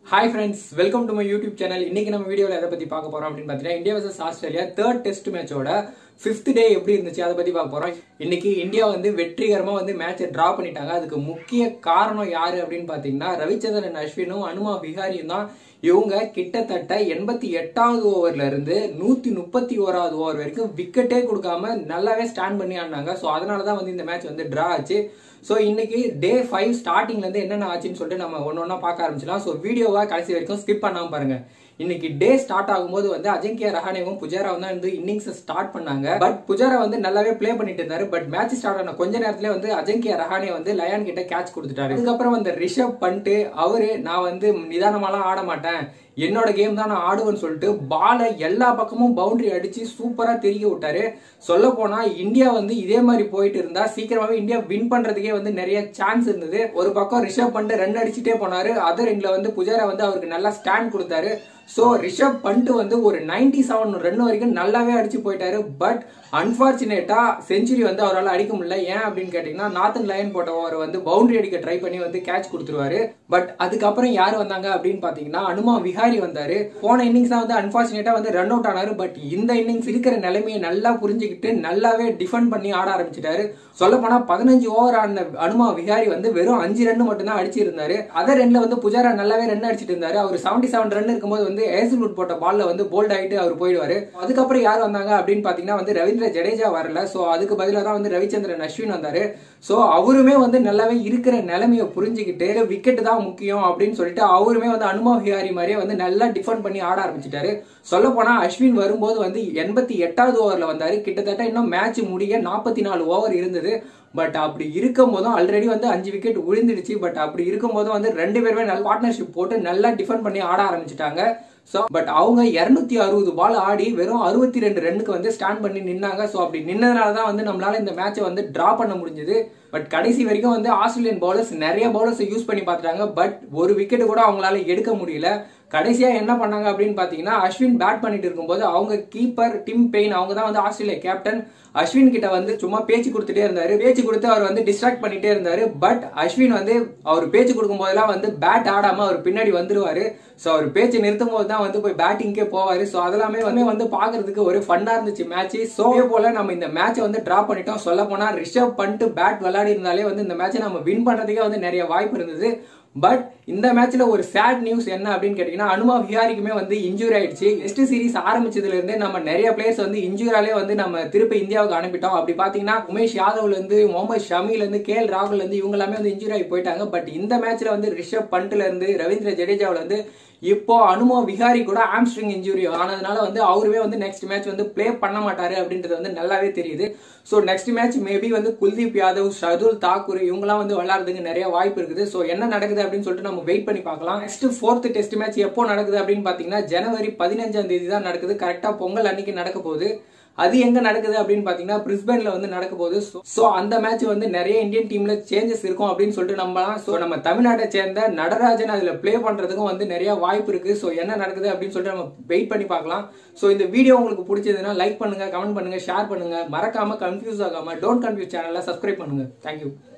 hi friends welcome to my YouTube channel இன்னைக்கு நம்ம வீடியோவில் எதை பற்றி பார்க்க போகிறோம் அப்படின்னு பார்த்தீங்கன்னா India versus Australia third test மேட்சோட ஃபிஃப்த் டே எப்படி இருந்துச்சு அதை பற்றி பார்க்க போகிறோம் இன்னைக்கு இந்தியா வந்து வெற்றிகரமாக வந்து மேட்சை ட்ரா பண்ணிட்டாங்க அதுக்கு முக்கிய காரணம் யாரு அப்படின்னு பார்த்தீங்கன்னா ரவிச்சந்திரன் அஸ்வினும் அனுமா விஹாரியும் தான் இவங்க கிட்டத்தட்ட எண்பத்தி எட்டாவது ஓவர்ல இருந்து நூத்தி முப்பத்தி ஓராவது ஓவர் வரைக்கும் விக்கெட்டே கொடுக்காம நல்லாவே ஸ்டாண்ட் பண்ணி ஆடினாங்க ஸோ அதனால தான் வந்து இந்த மேட்ச் வந்து டிரா ஆச்சு ஸோ இன்னைக்கு டே ஃபைவ் ஸ்டார்டிங்ல இருந்து என்னென்ன ஆச்சுன்னு சொல்லிட்டு நம்ம ஒன்று ஒன்றா பார்க்க ஆரம்பிச்சலாம் ஸோ வீடியோவை கடைசி வரைக்கும் ஸ்கிப் பண்ணாம பாருங்க இன்னைக்கு டே ஸ்டார்ட் ஆகும்போது வந்து அஜங்கியா ரஹானேவும் புஜாராவும் தான் வந்து இன்னிங்ஸ் ஸ்டார்ட் பண்ணாங்க பட் புஜாரா வந்து நல்லாவே ப்ளே பண்ணிட்டு இருந்தாரு பட் மேட்ச் ஸ்டார்ட் ஆன கொஞ்ச நேரத்துல வந்து அஜங்கியா ரஹானே வந்து லயான் கிட்ட கேட்ச் கொடுத்துட்டாரு அதுக்கப்புறம் வந்து ரிஷப் பண்ணிட்டு அவரு நான் வந்து நிதானமாலாம் ஆட மாட்டேன் என்னோட கேம் தான் நான் ஆடுவேன்னு சொல்லிட்டு பாலை எல்லா பக்கமும் பவுண்டரி அடிச்சு சூப்பரா தெரிய விட்டாரு சொல்ல போனா இந்தியா வந்து இதே மாதிரி போயிட்டு இருந்தா சீக்கிரமாவே இந்தியா வின் பண்றதுக்கே வந்து நிறைய சான்ஸ் இருந்தது ஒரு பக்கம் ரிஷப் பண்ணிட்டு ரன் அடிச்சுட்டே போனாரு அதர் எண்ட்ல வந்து புஜாரா வந்து அவருக்கு நல்லா ஸ்டாண்ட் கொடுத்தாரு ஸோ ரிஷப் பண்ணிட்டு வந்து ஒரு நைன்டி செவன் ரன் வரைக்கும் நல்லாவே அடிச்சு போயிட்டாரு பட் அன்பார்ச்சுனேட்டா செஞ்சுரி வந்து அவரால் அடிக்க முடியல ஏன் அப்படின்னு கேட்டீங்கன்னா நார்த்தன் லயன் போட்ட ஓவர் வந்து பவுண்டரி அடிக்க ட்ரை பண்ணி வந்து கேட்ச் கொடுத்துருவாரு பட் அதுக்கப்புறம் யார் வந்தாங்க அப்படின்னு பாத்தீங்கன்னா அனுமா விஹாரி வந்தாரு போன இன்னிங்ஸ் தான் வந்து அன்பார்ச்சுனேட்டா வந்து ரன் அவுட் ஆனாரு பட் இந்த இன்னிங்ஸ் இருக்கிற நிலைமையை நல்லா புரிஞ்சுக்கிட்டு நல்லாவே டிஃபெண்ட் பண்ணி ஆட ஆரம்பிச்சிட்டாரு சொல்ல போனா பதினஞ்சு ஓவர் ஆன அனுமா விஹாரி வந்து வெறும் அஞ்சு ரன் மட்டும் தான் அடிச்சிருந்தாரு அதர் ரன்ல வந்து புஜாரா நல்லாவே ரன் அடிச்சிட்டு இருந்தாரு அவர் செவன்டி செவன் ரன் இருக்கும்போது வந்து ஏசில்வுட் போட்ட பால்ல வந்து போல்ட் ஆயிட்டு அவர் போயிடுவாரு அதுக்கப்புறம் யார் வந்தாங்க அப்படின்னு பாத்தீங்கன்னா வந்து ரவீந்திர ஜடேஜா வரல சோ அதுக்கு பதிலாக தான் வந்து ரவிச்சந்திரன் அஸ்வின் வந்தாரு சோ அவருமே வந்து நல்லாவே இருக்கிற நிலைமையை புரிஞ்சுக்கிட்டு விக்கெட் தான் முக்கியம் அப்படின்னு சொல்லிட்டு அவருமே வந்து அனுமா விஹாரி மாதிரியே வந்து நல்லா டிஃபெண்ட் பண்ணி ஆட ஆரம்பிச்சிட்டாரு சொல்ல போனா அஸ்வின் வரும்போது வந்து எண்பத்தி எட்டாவது ஓவர்ல வந்தாரு கிட்டத்தட்ட இன்னும் மேட்ச் முடிய நாற்பத்தி நாலு ஓவர் இருந்தது பட் அப்படி இருக்கும் போதும் ஆல்ரெடி வந்து அஞ்சு விக்கெட் விழுந்துடுச்சு பட் அப்படி இருக்கும் போதும் வந்து ரெண்டு பேருமே நல்ல பார்ட்னர்ஷிப் போட்டு நல்லா டிஃபெண்ட் பண்ணி ஆட ஆரம்பிச்சிட்டாங்க ஸோ பட் அவங்க இரநூத்தி அறுபது பால் ஆடி வெறும் அறுபத்தி ரெண்டு ரன்னுக்கு வந்து ஸ்டாண்ட் பண்ணி நின்னாங்க ஸோ அப்படி நின்னதுனால தான் வந்து நம்மளால இந்த மேட்சை வந்து டிரா பண்ண முடிஞ்சது பட் கடைசி வரைக்கும் வந்து ஆஸ்திரேலியன் பவுலர்ஸ் நிறைய பவுலர்ஸ் யூஸ் பண்ணி பார்த்துட்டாங்க பட் ஒரு விக்கெட் கூட அவங்களால எடுக்க முடியல கடைசியா என்ன பண்ணாங்க அப்படின்னு பாத்தீங்கன்னா அஸ்வின் பேட் பண்ணிட்டு இருக்கும்போது அவங்க கீப்பர் டிம் பெயின் அவங்க தான் வந்து ஆஸ்திரேலியா கேப்டன் அஸ்வின் கிட்ட வந்து சும்மா பேச்சு கொடுத்துட்டே இருந்தாரு பேச்சு கொடுத்து அவர் வந்து டிஸ்ட்ராக்ட் பண்ணிட்டே இருந்தாரு பட் அஸ்வின் வந்து அவர் பேச்சு கொடுக்கும் போதெல்லாம் வந்து பேட் ஆடாம அவர் பின்னாடி வந்துருவாரு ஸோ அவர் பேச்சு நிறுத்தும் போது தான் வந்து போய் பேட்டிங்கே போவாரு ஸோ அதெல்லாமே வந்து வந்து பாக்குறதுக்கு ஒரு ஃபன்னா இருந்துச்சு மேட்ச் ஸோ போல நம்ம இந்த மேட்சை வந்து டிரா பண்ணிட்டோம் சொல்ல போனா ரிஷப் பண்ணிட்டு பேட் விளையாடி இருந்தாலே வந்து இந்த மேட்சை நம்ம வின் பண்றதுக்கே வந்து நிறைய வாய்ப்பு இருந்தது பட் இந்த மேட்ச்ல ஒரு சேட் நியூஸ் என்ன அப்படின்னு கேட்டீங்கன்னா அனுமா விஹாரிக்குமே வந்து இன்ஜூரி ஆயிடுச்சு டெஸ்ட் சீரிஸ் ஆரம்பிச்சதுல இருந்தே நம்ம நிறைய பிளேயர்ஸ் வந்து இன்ஜூராலே வந்து நம்ம திருப்பி இந்தியாவுக்கு அனுப்பிட்டோம் அப்படி பாத்தீங்கன்னா உமேஷ் யாதவ்ல இருந்து முகமது ஷமில இருந்து கே எல் ராகுல் இருந்து இவங்க எல்லாமே வந்து இன்ஜூரி ஆகி போயிட்டாங்க பட் இந்த மேட்ச்ல வந்து ரிஷப் பண்ட்ல இருந்து ரவீந்திர ஜடேஜாவில இருந்து இப்போ அனுமோ விஹாரி கூட ஆம்ஸ்ட்ரிங் இன்ஜுரி ஆனதுனால வந்து அவருமே வந்து நெக்ஸ்ட் மேட்ச் வந்து ப்ளே பண்ண மாட்டாரு அப்படின்றது வந்து நல்லாவே தெரியுது ஸோ நெக்ஸ்ட் மேட்ச் மேபி வந்து குல்தீப் யாதவ் ஷதுல் தாக்கூர் இவங்கலாம் வந்து விளையாடுறதுக்கு நிறைய வாய்ப்பு இருக்குது ஸோ என்ன நடக்குது அப்படின்னு சொல்லிட்டு நம்ம வெயிட் பண்ணி பார்க்கலாம் நெக்ஸ்ட் ஃபோர்த் டெஸ்ட் மேட்ச் எப்போ நடக்குது அப்படின்னு பார்த்தீங்கன்னா ஜனவரி பதினஞ்சாம் தேதி தான் நடக்குது கரெக்டாக பொங்கல் அன்னைக்கு நடக்க போகுது அது எங்க நடக்குது அப்படின்னு பாத்தீங்கன்னா பிரிஸ்பேன்ல வந்து நடக்க போகுது சோ அந்த மேட்ச் வந்து நிறைய இந்தியன் டீம்ல சேஞ்சஸ் இருக்கும் அப்படின்னு சொல்லிட்டு நம்பலாம் சோ நம்ம தமிழ்நாட்டை சேர்ந்த நடராஜன் அதுல பிளே பண்றதுக்கும் வந்து நிறைய வாய்ப்பு இருக்கு சோ என்ன நடக்குது அப்படின்னு சொல்லிட்டு நம்ம வெயிட் பண்ணி பார்க்கலாம் சோ இந்த வீடியோ உங்களுக்கு பிடிச்சதுன்னா லைக் பண்ணுங்க கமெண்ட் பண்ணுங்க ஷேர் பண்ணுங்க மறக்காம கன்ஃபியூஸ் ஆகாம டோன்ட் கன்ஃபியூஸ் சேனலை சப்ஸ்கிரைப் பண்ணுங்க தேங்க்யூ